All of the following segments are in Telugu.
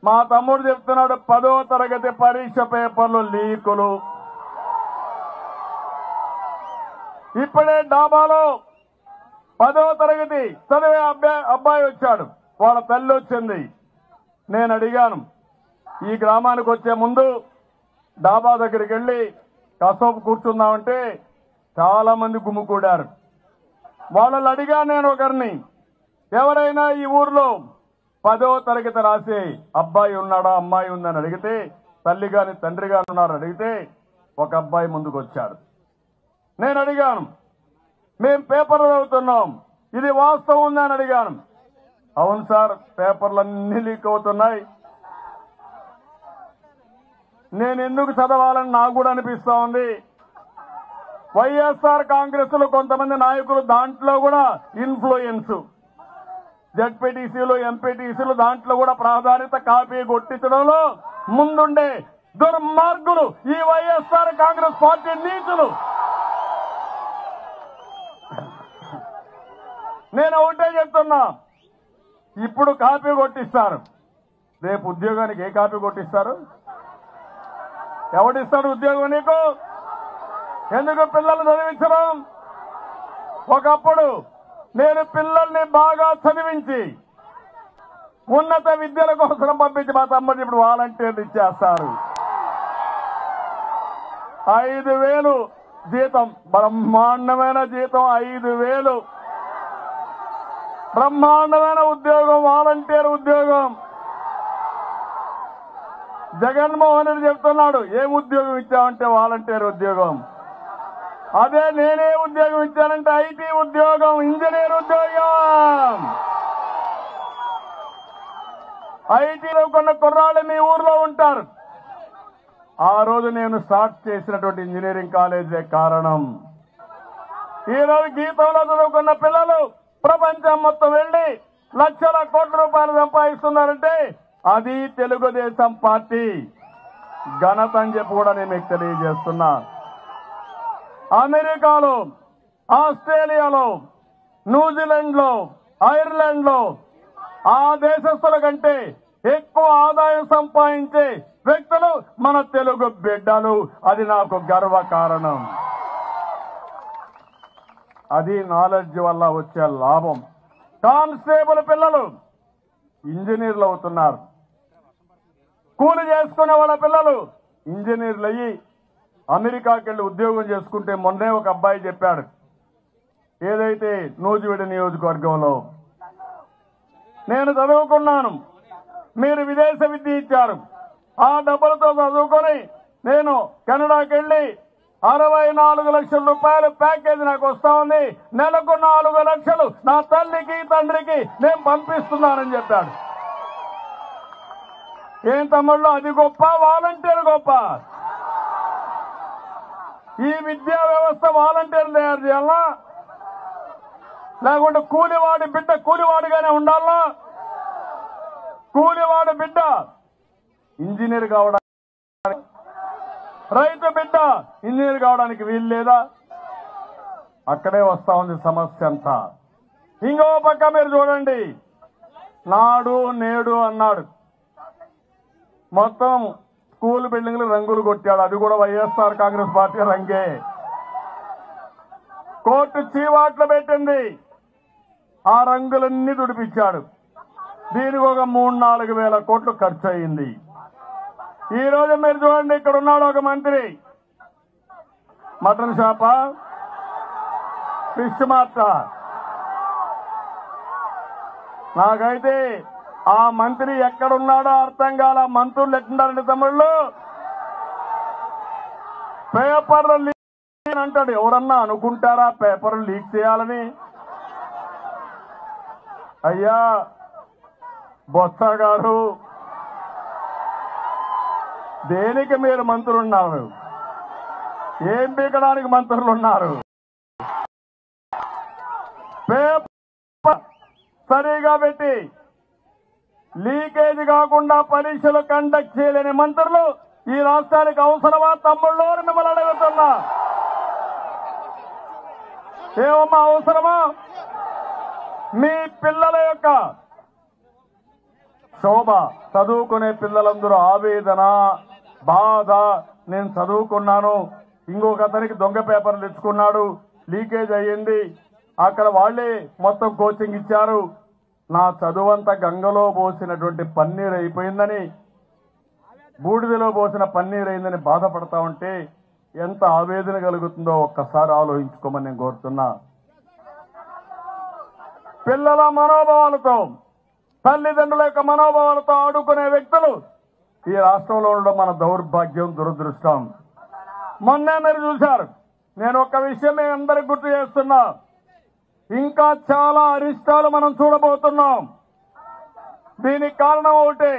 మా తమ్ముడు చెప్తున్నాడు పదో తరగతి పరీక్ష పేపర్లు లీకులు ఇప్పుడే డాబాలో పదో తరగతి చదివే అబ్బాయి అబ్బాయి వచ్చాడు వాళ్ళ తల్లి వచ్చింది నేను అడిగాను ఈ గ్రామానికి వచ్చే ముందు డాబా దగ్గరికి వెళ్ళి కాసేపు కూర్చుందామంటే చాలా మంది గుమ్ముకూడారు వాళ్ళని అడిగా నేను ఒకరిని ఎవరైనా ఈ ఊర్లో పదో తరగతి రాసే అబ్బాయి ఉన్నాడా అమ్మాయి ఉందని అడిగితే తల్లి గాని తండ్రి గాని ఉన్నారు అడిగితే ఒక అబ్బాయి ముందుకు వచ్చాడు నేను అడిగాను మేం పేపర్లు చదువుతున్నాం ఇది వాస్తవం ఉందని అడిగాను అవును సార్ పేపర్లన్నీ లీక్ అవుతున్నాయి నేను ఎందుకు చదవాలని నాకు కూడా అనిపిస్తా ఉంది వైఎస్ఆర్ కాంగ్రెస్ లో కొంతమంది నాయకులు దాంట్లో కూడా ఇన్ఫ్లుయెన్స్ జడ్పీటీసీలు ఎంపీటీసీలు దాంట్లో కూడా ప్రాధాన్యత కాపీ కొట్టించడంలో ముందుండే దుర్మార్గులు ఈ వైఎస్ఆర్ కాంగ్రెస్ పార్టీ నీచులు నేను ఒకటే చెప్తున్నా ఇప్పుడు కాపీ కొట్టిస్తారు రేపు ఉద్యోగానికి ఏ కాపీ కొట్టిస్తారు ఎవడిస్తాడు ఉద్యోగం నీకు ఎందుకు పిల్లలు చదివించడం ఒకప్పుడు నేను పిల్లల్ని బాగా చదివించి ఉన్నత విద్యల కోసం పంపించి మా తమ్ముడు ఇప్పుడు వాలంటీర్లు ఇచ్చేస్తారు ఐదు వేలు జీతం బ్రహ్మాండమైన జీతం ఐదు వేలు బ్రహ్మాండమైన ఉద్యోగం వాలంటీర్ ఉద్యోగం జగన్మోహన్ రెడ్డి చెప్తున్నాడు ఏం ఉద్యోగం ఇచ్చావంటే వాలంటీర్ ఉద్యోగం అదే నేనే ఉద్యోగం ఇచ్చానంటే ఐటీ ఉద్యోగం ఇంజనీర్ ఉద్యోగం ఐటీలో కొన్న కుర్రాళ్ళు మీ ఊర్లో ఉంటారు ఆ రోజు నేను స్టార్ట్ చేసినటువంటి ఇంజనీరింగ్ కాలేజే కారణం ఈ రోజు గీతంలో చదువుకున్న పిల్లలు ప్రపంచం మొత్తం వెళ్లి లక్షల కోట్ల రూపాయలు సంపాదిస్తున్నారంటే అది తెలుగుదేశం పార్టీ ఘనత అని చెప్పి కూడా నేను మీకు తెలియజేస్తున్నా అమెరికాలో ఆస్ట్రేలియాలో న్యూజిలాండ్ లో ఐర్లాండ్ లో ఆ దేశస్తుల కంటే ఎక్కువ ఆదాయం సంపాదించే వ్యక్తులు మన తెలుగు బిడ్డలు అది నాకు గర్వ కారణం అది నాలెడ్జ్ వల్ల వచ్చే లాభం కానిస్టేబుల్ పిల్లలు ఇంజనీర్లు అవుతున్నారు కూలి చేసుకునే వాళ్ళ పిల్లలు ఇంజనీర్లు అయ్యి అమెరికాకి వెళ్ళి ఉద్యోగం చేసుకుంటే మొన్నే ఒక అబ్బాయి చెప్పాడు ఏదైతే నూజివీడి నియోజకవర్గంలో నేను చదువుకున్నాను మీరు విదేశ విద్య ఇచ్చారు ఆ డబ్బులతో చదువుకొని నేను కెనడాకి వెళ్ళి అరవై నాలుగు లక్షల రూపాయలు ప్యాకేజ్ నాకు వస్తా ఉంది నెలకు నాలుగు లక్షలు నా తల్లికి తండ్రికి నేను పంపిస్తున్నానని చెప్పాడు ఏం తమ్ముళ్ళు అది గొప్ప వాలంటీర్ గొప్ప ఈ విద్యా వ్యవస్థ వాలంటీర్ తయారు చేయాలా లేకుంటే కూలివాడి బిడ్డ కూలివాడిగానే ఉండాలా కూలివాడి బిడ్డ ఇంజనీర్ కావడానికి రైతు బిడ్డ ఇంజనీర్ కావడానికి వీలు లేదా అక్కడే వస్తా ఉంది సమస్య అంతా ఇంకో పక్క మీరు చూడండి నాడు నేడు అన్నాడు మొత్తం స్కూల్ బిల్డింగ్లు రంగులు కొట్టాడు అది కూడా వైఎస్ఆర్ కాంగ్రెస్ పార్టీ రంగే కోర్టు చీవాట్లు పెట్టింది ఆ రంగులన్నీ తుడిపించాడు దీనికి ఒక మూడు నాలుగు వేల కోట్లు ఖర్చు అయింది ఈ రోజు మీరు చూడండి ఇక్కడ ఉన్నాడు ఒక మంత్రి మటన్ షాపా ఫిష్ మార్ట నాకైతే ఆ మంత్రి ఎక్కడున్నాడో అర్థం కాల మంత్రులు ఎట్లున్నారండి తమ్ముళ్ళు పేపర్లు లీక్ అని అంటాడు ఎవరన్నా అనుకుంటారా పేపర్లు లీక్ చేయాలని అయ్యా బొత్స గారు దేనికి మీరు మంత్రులు ఉన్నారు ఏం పీకడానికి మంత్రులు ఉన్నారు పేపర్ సరిగా పెట్టి లీకేజ్ కాకుండా పరీక్షలు కండక్ట్ చేయలేని మంత్రులు ఈ రాష్ట్రానికి అవసరమా తమ్ముళ్ళు అని మిమ్మల్ని అడుగుతున్నా ఏమమ్మా అవసరమా మీ పిల్లల యొక్క శోభ చదువుకునే పిల్లలందరూ ఆవేదన బాధ నేను చదువుకున్నాను ఇంకొక అతనికి దొంగ పేపర్లు ఇచ్చుకున్నాడు లీకేజ్ అయ్యింది అక్కడ వాళ్ళే మొత్తం కోచింగ్ ఇచ్చారు నా చదువంతా గంగలో పోసినటువంటి పన్నీర్ అయిపోయిందని బూడిదలో పోసిన పన్నీర్ అయిందని బాధపడతా ఉంటే ఎంత ఆవేదన కలుగుతుందో ఒక్కసారి ఆలోచించుకోమని నేను కోరుతున్నా పిల్లల మనోభావాలతో తల్లిదండ్రుల యొక్క మనోభావాలతో ఆడుకునే వ్యక్తులు ఈ రాష్ట్రంలో ఉండడం మన దౌర్భాగ్యం దురదృష్టం మొన్నే మీరు చూశారు నేను ఒక విషయం మీ అందరికి గుర్తు చేస్తున్నా ఇంకా చాలా అరిష్టాలు మనం చూడబోతున్నాం దీనికి కారణం ఒకటి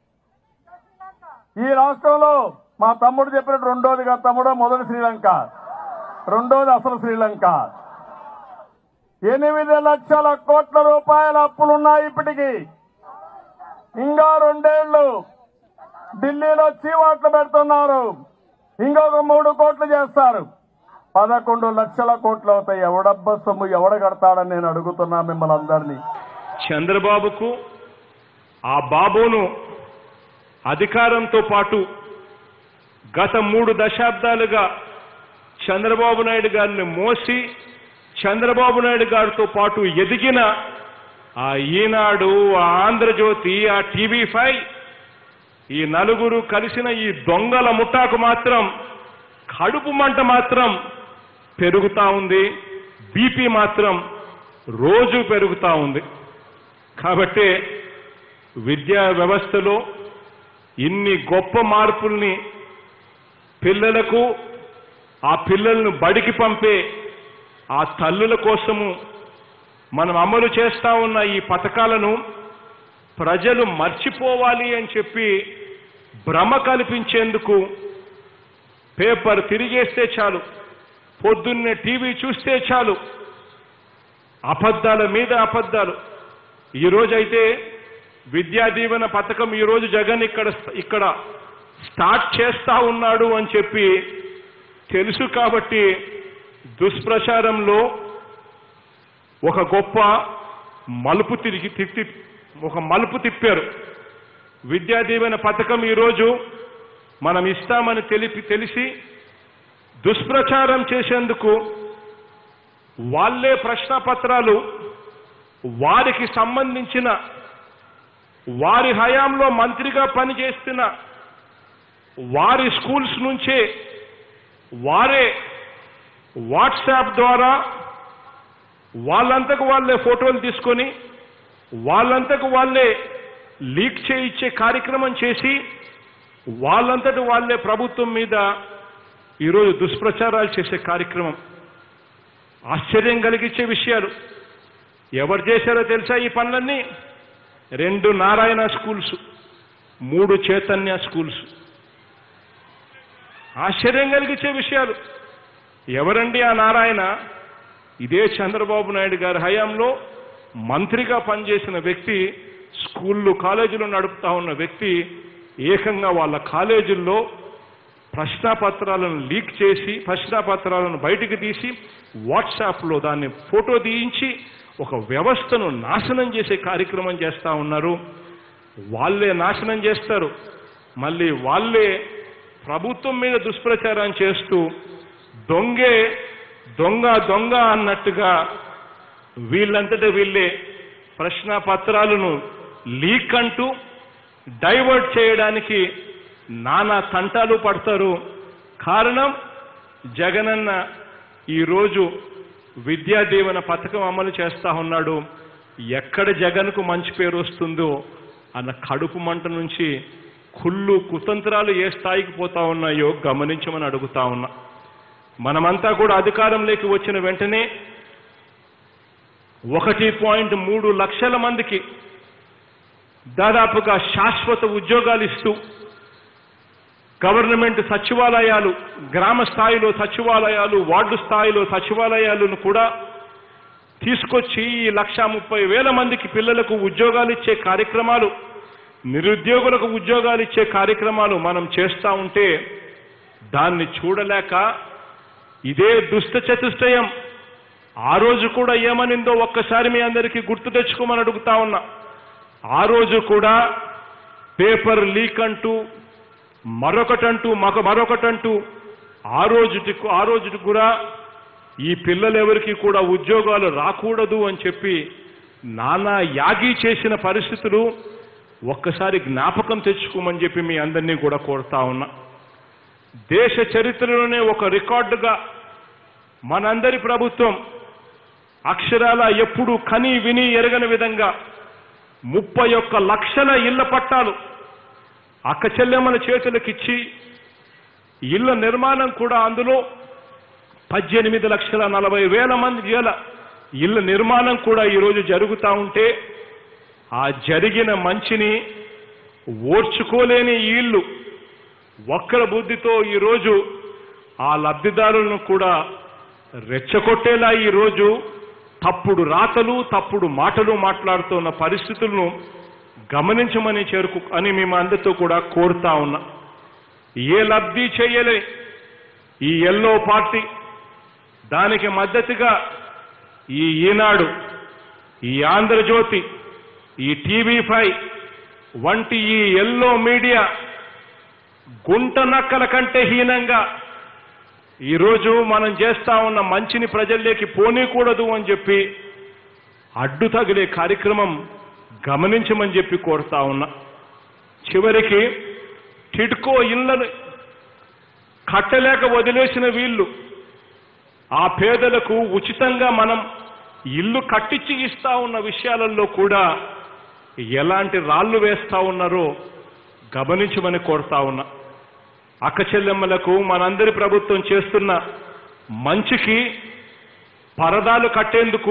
ఈ రాష్ట్రంలో మా తమ్ముడు చెప్పినట్టు రెండోదిగా తమ్ముడు మొదటి శ్రీలంక రెండోది అసలు శ్రీలంక ఎనిమిది లక్షల కోట్ల రూపాయల అప్పులున్నాయి ఇప్పటికీ ఇంకా రెండేళ్లు ఢిల్లీలో చీవాట్లు పెడుతున్నారు ఇంకొక మూడు కోట్లు చేస్తారు పదకొండు లక్షల కోట్లు అవుతాయి ఎవడబ్బ సొమ్ము ఎవడ కడతాడని నేను అడుగుతున్నా మిమ్మల్ని అందరినీ చంద్రబాబుకు ఆ బాబును అధికారంతో పాటు గత మూడు దశాబ్దాలుగా చంద్రబాబు నాయుడు గారిని మోసి చంద్రబాబు నాయుడు గారితో పాటు ఎదిగిన ఆ ఈనాడు ఆ ఆంధ్రజ్యోతి ఆ టీవీ ఫైవ్ ఈ నలుగురు కలిసిన ఈ దొంగల ముఠాకు మాత్రం కడుపు మంట మాత్రం పెరుగుతా ఉంది బీపీ మాత్రం రోజు పెరుగుతా ఉంది కాబట్టి విద్యా వ్యవస్థలో ఇన్ని గొప్ప మార్పుల్ని పిల్లలకు ఆ పిల్లలను బడికి పంపే ఆ తల్లుల కోసము మనం అమలు చేస్తా ఉన్న ఈ పథకాలను ప్రజలు మర్చిపోవాలి అని చెప్పి భ్రమ కల్పించేందుకు పేపర్ తిరిగేస్తే చాలు పొద్దున్నే టీవీ చూస్తే చాలు అబద్ధాల మీద అబద్ధాలు ఈ రోజైతే విద్యా దీవెన పథకం ఈ రోజు జగన్ ఇక్కడ ఇక్కడ స్టార్ట్ చేస్తా ఉన్నాడు అని చెప్పి తెలుసు కాబట్టి దుష్ప్రచారంలో ఒక గొప్ప మలుపు తిరిగి తిప్పి ఒక మలుపు తిప్పారు విద్యా దీవెన పథకం ఈరోజు మనం ఇస్తామని తెలిపి తెలిసి దుష్ప్రచారం చేసేందుకు వాళ్ళే ప్రశ్నపత్రాలు వారికి సంబంధించిన వారి హయాంలో మంత్రిగా పనిచేస్తున్న వారి స్కూల్స్ నుంచే వారే వాట్సాప్ ద్వారా వాళ్ళంతకు వాళ్ళే ఫోటోలు తీసుకొని వాళ్ళంతకు వాళ్ళే లీక్ చేయించే కార్యక్రమం చేసి వాళ్ళంతటి వాళ్ళే ప్రభుత్వం మీద ఈరోజు దుష్ప్రచారాలు చేసే కార్యక్రమం ఆశ్చర్యం కలిగించే విషయాలు ఎవరు చేశారో తెలుసా ఈ పనులన్నీ రెండు నారాయణ స్కూల్స్ మూడు చైతన్య స్కూల్స్ ఆశ్చర్యం కలిగించే విషయాలు ఎవరండి ఆ నారాయణ ఇదే చంద్రబాబు నాయుడు గారి హయాంలో మంత్రిగా పనిచేసిన వ్యక్తి స్కూళ్ళు కాలేజీలు నడుపుతా ఉన్న వ్యక్తి ఏకంగా వాళ్ళ కాలేజీల్లో ప్రశ్నాపత్రాలను లీక్ చేసి ప్రశ్నాపత్రాలను బయటికి తీసి వాట్సాప్లో దాన్ని ఫోటో తీయించి ఒక వ్యవస్థను నాశనం చేసే కార్యక్రమం చేస్తా ఉన్నారు వాళ్ళే నాశనం చేస్తారు మళ్ళీ వాళ్ళే ప్రభుత్వం మీద దుష్ప్రచారం చేస్తూ దొంగే దొంగ దొంగ అన్నట్టుగా వీళ్ళంతటా వీళ్ళే ప్రశ్నపత్రాలను లీక్ అంటూ డైవర్ట్ చేయడానికి నానా తంటాలు పడతారు కారణం జగనన్న ఈరోజు విద్యా దీవెన పథకం అమలు చేస్తా ఉన్నాడు ఎక్కడ జగన్కు మంచి పేరు వస్తుందో అన్న కడుపు మంట నుంచి కుళ్ళు కుతంత్రాలు ఏ స్థాయికి పోతా ఉన్నాయో గమనించమని అడుగుతా ఉన్నా మనమంతా కూడా అధికారంలోకి వచ్చిన వెంటనే ఒకటి పాయింట్ మూడు లక్షల మందికి దాదాపుగా శాశ్వత ఉద్యోగాలు ఇస్తూ గవర్నమెంట్ సచివాలయాలు గ్రామ స్థాయిలో సచివాలయాలు వార్డు స్థాయిలో సచివాలయాలను కూడా తీసుకొచ్చి ఈ లక్ష ముప్పై వేల మందికి పిల్లలకు ఉద్యోగాలు ఇచ్చే కార్యక్రమాలు నిరుద్యోగులకు ఉద్యోగాలు ఇచ్చే కార్యక్రమాలు మనం చేస్తా ఉంటే దాన్ని చూడలేక ఇదే దుష్ట చతుష్టయం ఆ రోజు కూడా ఏమనిందో ఒక్కసారి మీ అందరికీ గుర్తు తెచ్చుకోమని అడుగుతా ఉన్నా ఆ రోజు కూడా పేపర్ లీక్ అంటూ మరొకటంటూ మరొక మరొకటంటూ ఆ రోజుకి ఆ రోజుకి కూడా ఈ పిల్లలెవరికి కూడా ఉద్యోగాలు రాకూడదు అని చెప్పి నానా యాగి చేసిన పరిస్థితులు ఒక్కసారి జ్ఞాపకం తెచ్చుకోమని చెప్పి మీ అందరినీ కూడా కోరుతా ఉన్నా దేశ చరిత్రలోనే ఒక రికార్డుగా మనందరి ప్రభుత్వం అక్షరాల ఎప్పుడు కని విని ఎరగని విధంగా ముప్పై ఒక్క లక్షల ఇళ్ల పట్టాలు అక్క చెల్లెమ్మల చేతులకిచ్చి ఇళ్ల నిర్మాణం కూడా అందులో పద్దెనిమిది లక్షల నలభై వేల మంది వేల ఇళ్ల నిర్మాణం కూడా ఈరోజు జరుగుతూ ఉంటే ఆ జరిగిన మంచిని ఓర్చుకోలేని ఈ ఇల్లు ఒక్కల బుద్ధితో ఈరోజు ఆ లబ్ధిదారులను కూడా రెచ్చగొట్టేలా ఈరోజు తప్పుడు రాతలు తప్పుడు మాటలు మాట్లాడుతున్న పరిస్థితులను గమనించమని చేరుకు అని మేము అందరితో కూడా కోరుతా ఉన్నా ఏ లబ్ధి చేయలే ఈ ఎల్లో పార్టీ దానికి మద్దతుగా ఈ ఈనాడు ఈ ఆంధ్రజ్యోతి ఈ టీవీ ఫైవ్ వంటి ఈ ఎల్లో మీడియా గుంట నక్కల కంటే హీనంగా ఈరోజు మనం చేస్తా ఉన్న మంచిని ప్రజల్లోకి పోనీకూడదు అని చెప్పి అడ్డు తగిలే కార్యక్రమం గమనించమని చెప్పి కోరుతా ఉన్నా చివరికి టిడ్కో ఇళ్లను కట్టలేక వదిలేసిన వీళ్ళు ఆ పేదలకు ఉచితంగా మనం ఇల్లు కట్టించి ఇస్తా ఉన్న విషయాలలో కూడా ఎలాంటి రాళ్లు వేస్తా ఉన్నారో గమనించమని కోరుతా ఉన్నా అక్క చెల్లెమ్మలకు మనందరి ప్రభుత్వం చేస్తున్న మంచికి పరదాలు కట్టేందుకు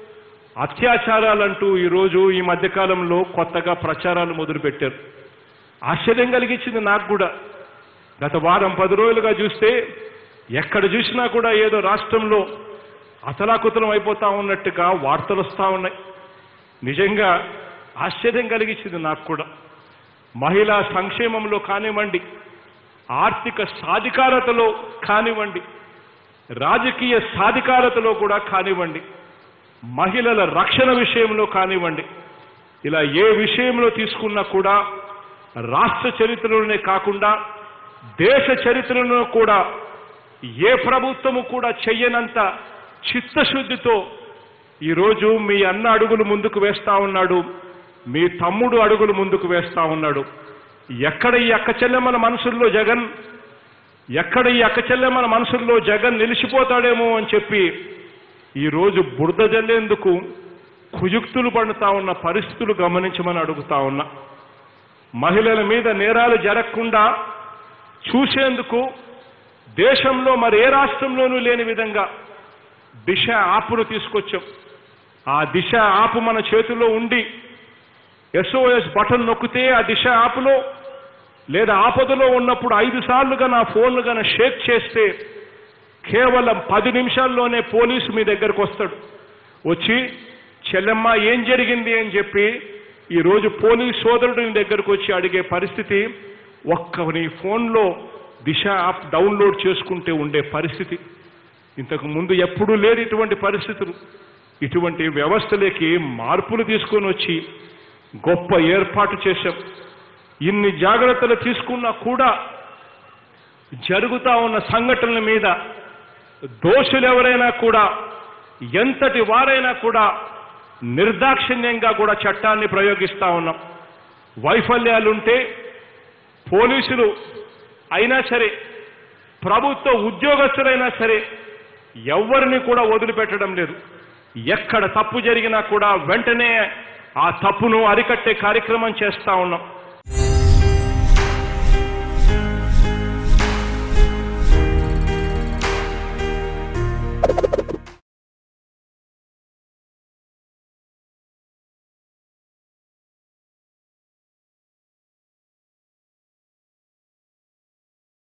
అత్యాచారాలంటూ ఈరోజు ఈ మధ్యకాలంలో కొత్తగా ప్రచారాలు మొదలుపెట్టారు ఆశ్చర్యం కలిగించింది నాకు కూడా గత వారం పది రోజులుగా చూస్తే ఎక్కడ చూసినా కూడా ఏదో రాష్ట్రంలో అతలాకుతలం అయిపోతా ఉన్నట్టుగా వార్తలు వస్తూ ఉన్నాయి నిజంగా ఆశ్చర్యం కలిగించింది నాకు కూడా మహిళా సంక్షేమంలో కానివ్వండి ఆర్థిక సాధికారతలో కానివ్వండి రాజకీయ సాధికారతలో కూడా కానివ్వండి మహిళల రక్షణ విషయంలో కానివ్వండి ఇలా ఏ విషయంలో తీసుకున్నా కూడా రాష్ట్ర చరిత్రలోనే కాకుండా దేశ చరిత్రలో కూడా ఏ ప్రభుత్వము కూడా చెయ్యనంత చిత్తశుద్ధితో ఈరోజు మీ అన్న అడుగులు ముందుకు వేస్తా ఉన్నాడు మీ తమ్ముడు అడుగులు ముందుకు వేస్తా ఉన్నాడు ఎక్కడ ఈ అక్క చెల్లెమ్మల మనసుల్లో జగన్ ఎక్కడ ఈ అక్క చెల్లెమ్మల మనసుల్లో జగన్ నిలిచిపోతాడేమో అని చెప్పి ఈరోజు బురద జల్లేందుకు కుయుక్తులు పడుతా ఉన్న పరిస్థితులు గమనించమని అడుగుతా ఉన్నా మహిళల మీద నేరాలు జరగకుండా చూసేందుకు దేశంలో మరి ఏ రాష్ట్రంలోనూ లేని విధంగా దిశ ఆపును తీసుకొచ్చాం ఆ దిశ ఆపు మన చేతిలో ఉండి ఎస్ఓఎస్ బటన్ నొక్కితే ఆ దిశ ఆపులో లేదా ఆపదలో ఉన్నప్పుడు ఐదు సార్లుగా నా ఫోన్లు గన షేక్ చేస్తే కేవలం పది నిమిషాల్లోనే పోలీసు మీ దగ్గరకు వస్తాడు వచ్చి చెల్లెమ్మ ఏం జరిగింది అని చెప్పి ఈరోజు పోలీస్ సోదరుడు నీ దగ్గరకు వచ్చి అడిగే పరిస్థితి ఒక్క నీ ఫోన్లో దిశ యాప్ డౌన్లోడ్ చేసుకుంటే ఉండే పరిస్థితి ఇంతకు ముందు ఎప్పుడూ లేని ఇటువంటి పరిస్థితులు ఇటువంటి వ్యవస్థలోకి మార్పులు తీసుకొని వచ్చి గొప్ప ఏర్పాటు చేశాం ఇన్ని జాగ్రత్తలు తీసుకున్నా కూడా జరుగుతా ఉన్న సంఘటనల మీద దోషులు ఎవరైనా కూడా ఎంతటి వారైనా కూడా నిర్దాక్షిణ్యంగా కూడా చట్టాన్ని ప్రయోగిస్తా ఉన్నాం వైఫల్యాలుంటే పోలీసులు అయినా సరే ప్రభుత్వ ఉద్యోగస్తులైనా సరే ఎవరిని కూడా వదిలిపెట్టడం లేదు ఎక్కడ తప్పు జరిగినా కూడా వెంటనే ఆ తప్పును అరికట్టే కార్యక్రమం చేస్తా ఉన్నాం